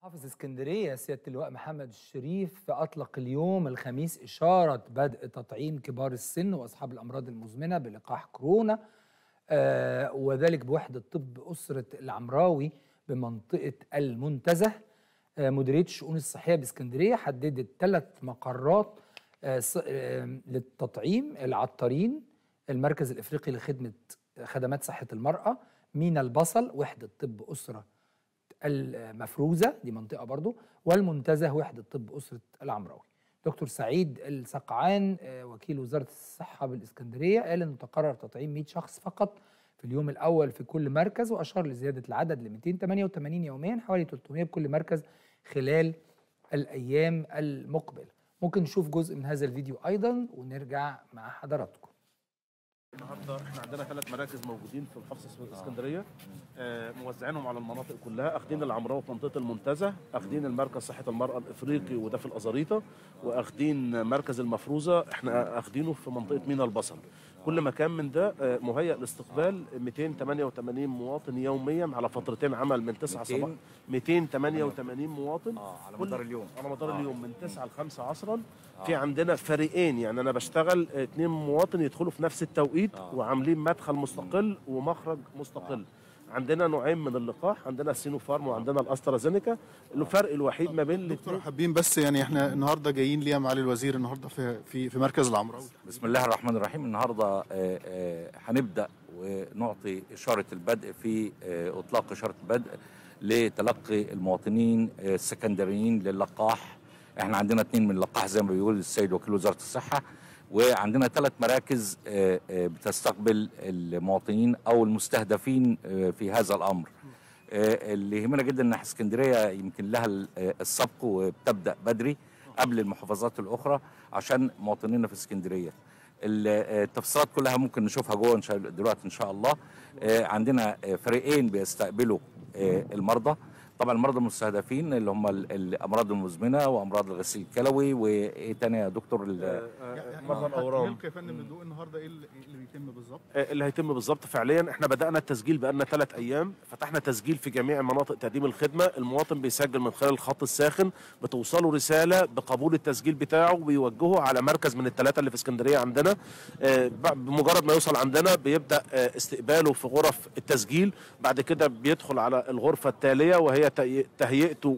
محافظ اسكندرية سيادة اللواء محمد الشريف أطلق اليوم الخميس إشارة بدء تطعيم كبار السن وأصحاب الأمراض المزمنة بلقاح كورونا آه وذلك بوحدة طب أسرة العمراوي بمنطقة المنتزه آه مديرية الشؤون الصحية باسكندرية حددت ثلاث مقرات آه ص- آه للتطعيم العطارين المركز الإفريقي لخدمة خدمات صحة المرأة مينا البصل وحدة طب أسرة المفروزة دي منطقة برضو والمنتزه وحدة طب أسرة العمراوي دكتور سعيد السقعان آه، وكيل وزارة الصحة بالإسكندرية قال أنه تقرر تطعيم 100 شخص فقط في اليوم الأول في كل مركز وأشار لزيادة العدد ل 288 يوميا حوالي 300 بكل مركز خلال الأيام المقبلة ممكن نشوف جزء من هذا الفيديو أيضا ونرجع مع حضراتكم النهارده احنا عندنا ثلاث مراكز موجودين في محافظه الاسكندريه آه موزعينهم على المناطق كلها اخدين العمراوي في منطقه المنتزه اخدين المركز صحه المراه الافريقي وده في الازاريطه واخدين مركز المفروزه احنا اخدينه في منطقه مينا البصل كل مكان من ده آه، مهيأ لاستقبال 288 مواطن يوميا على فترتين عمل من 9 صباح 288 مواطن اه على كل- مدار اليوم على مدار آه. اليوم من 9 ل 5 عصرا في عندنا فريقين يعني انا بشتغل اتنين مواطن يدخلوا في نفس التوقيت آه. وعاملين مدخل مستقل ومخرج مستقل عندنا نوعين من اللقاح عندنا السينوفارم وعندنا الاسترازينيكا الفرق الوحيد ما بين دكتور الاثنين حابين بس يعني احنا النهارده جايين ليه يا معالي الوزير النهارده في في في مركز العمراوي بسم الله الرحمن الرحيم النهارده آه، آه، هنبدا ونعطي اشاره البدء في آه، اطلاق اشاره البدء لتلقي المواطنين آه، السكندريين للقاح احنا عندنا اثنين من اللقاح زي ما بيقول السيد وكيل وزاره الصحه وعندنا ثلاث مراكز آه، آه، بتستقبل المواطنين او المستهدفين آه، في هذا الامر آه، اللي يهمنا جدا ان اسكندريه يمكن لها ال- آه، السبق وبتبدا بدري قبل المحافظات الاخرى عشان مواطنينا في اسكندريه ال- آه، التفصيلات كلها ممكن نشوفها جوه إن شاء- دلوقتي ان شاء الله آه، عندنا آه، فريقين بيستقبلوا آه، المرضى طبعا المرضى المستهدفين اللي هم ال- الامراض المزمنه وامراض الغسيل الكلوي وايه تاني يا دكتور ال- مرضى الاورام يا فندم الضوء النهارده ايه اللي إيه اللي بيتم بالظبط آه، اللي هيتم بالظبط فعليا احنا بدانا التسجيل بقالنا ثلاث ايام فتحنا تسجيل في جميع مناطق تقديم الخدمه المواطن بيسجل من خلال الخط الساخن بتوصله رساله بقبول التسجيل بتاعه وبيوجهه على مركز من الثلاثه اللي في اسكندريه عندنا آه، ب- بمجرد ما يوصل عندنا بيبدا آه، استقباله في غرف التسجيل بعد كده بيدخل على الغرفه التاليه وهي تهيئ- تهيئته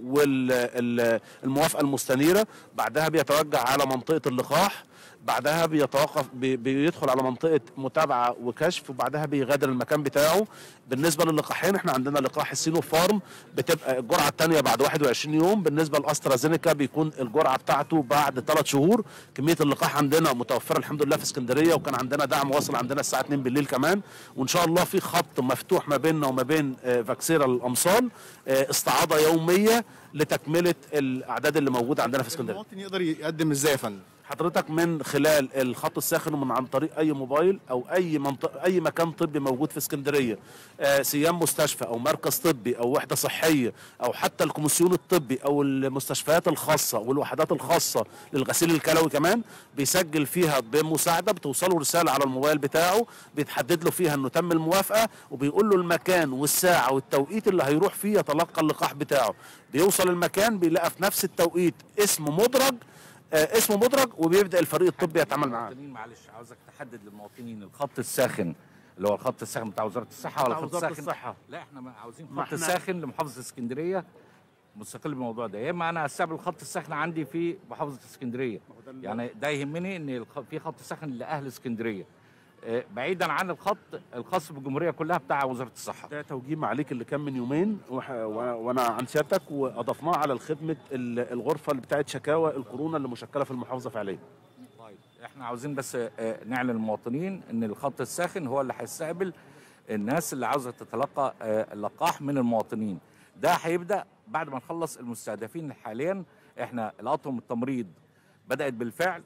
والموافقه المستنيره بعدها بيتوجه على منطقه اللقاح بعدها بيتوقف بي- بيدخل على منطقه متابعه وكشف وبعدها بيغادر المكان بتاعه بالنسبه للقاحين احنا عندنا لقاح السينو فارم بتبقى الجرعه الثانيه بعد 21 يوم بالنسبه لاسترازينيكا بيكون الجرعه بتاعته بعد 3 شهور كميه اللقاح عندنا متوفره الحمد لله في اسكندريه وكان عندنا دعم واصل عندنا الساعه 2 بالليل كمان وان شاء الله في خط مفتوح ما بيننا وما بين آه، فاكسيرا الامصال آه، استعاضه يوميه لتكمله الاعداد اللي موجوده عندنا في اسكندريه المواطن يقدر يقدم ازاي يا فندم حضرتك من خلال الخط الساخن ومن عن طريق اي موبايل او اي منطقه اي مكان طبي موجود في اسكندريه آه سيام مستشفى او مركز طبي او وحده صحيه او حتى الكوميسيون الطبي او المستشفيات الخاصه والوحدات الخاصه للغسيل الكلوي كمان بيسجل فيها بمساعده بتوصله رساله على الموبايل بتاعه بيتحدد له فيها انه تم الموافقه وبيقول له المكان والساعه والتوقيت اللي هيروح فيه يتلقى اللقاح بتاعه بيوصل المكان بيلاقي في نفس التوقيت اسم مدرج آه، اسمه مدرج وبيبدا الفريق الطبي يتعامل معاه المواطنين معلش عاوزك تحدد للمواطنين الخط الساخن اللي هو الخط الساخن بتاع وزاره الصحه ولا بتاع الخط وزارة الساخن الصحة. لا احنا ما عاوزين ما خط احنا- ساخن لمحافظه اسكندريه مستقل بالموضوع ده يا اما انا استقبل الخط الساخن عندي في محافظه اسكندريه يعني ده يهمني ان الخ- في خط ساخن لاهل اسكندريه آه، بعيدا عن الخط الخاص بالجمهوريه كلها بتاع وزاره الصحه ده توجيه معاليك اللي كان من يومين وح- وانا وأنا عن سيادتك واضفناه على الخدمه ال- الغرفه اللي بتاعت شكاوى الكورونا اللي مشكله في المحافظه فعليا طيب احنا عاوزين بس آه، نعلن للمواطنين ان الخط الساخن هو اللي هيستقبل الناس اللي عاوزه تتلقى آه، اللقاح من المواطنين ده هيبدا بعد ما نخلص المستهدفين حاليا احنا الاطقم التمريض بدات بالفعل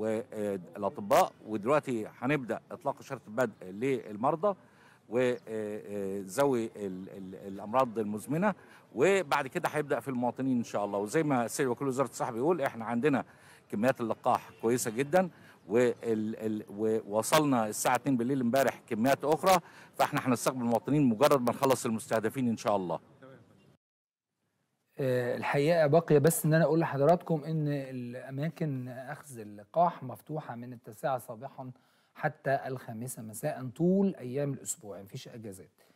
والاطباء ودلوقتي هنبدا اطلاق اشاره البدء للمرضى وذوي الامراض المزمنه وبعد كده هيبدا في المواطنين ان شاء الله وزي ما السيد وكيل وزاره الصحه بيقول احنا عندنا كميات اللقاح كويسه جدا وال ال ووصلنا الساعه 2 بالليل امبارح كميات اخرى فاحنا هنستقبل المواطنين مجرد ما نخلص المستهدفين ان شاء الله آه، الحقيقه باقيه بس ان انا اقول لحضراتكم ان الاماكن اخذ اللقاح مفتوحه من التاسعه صباحا حتى الخامسه مساء طول ايام الاسبوع مفيش اجازات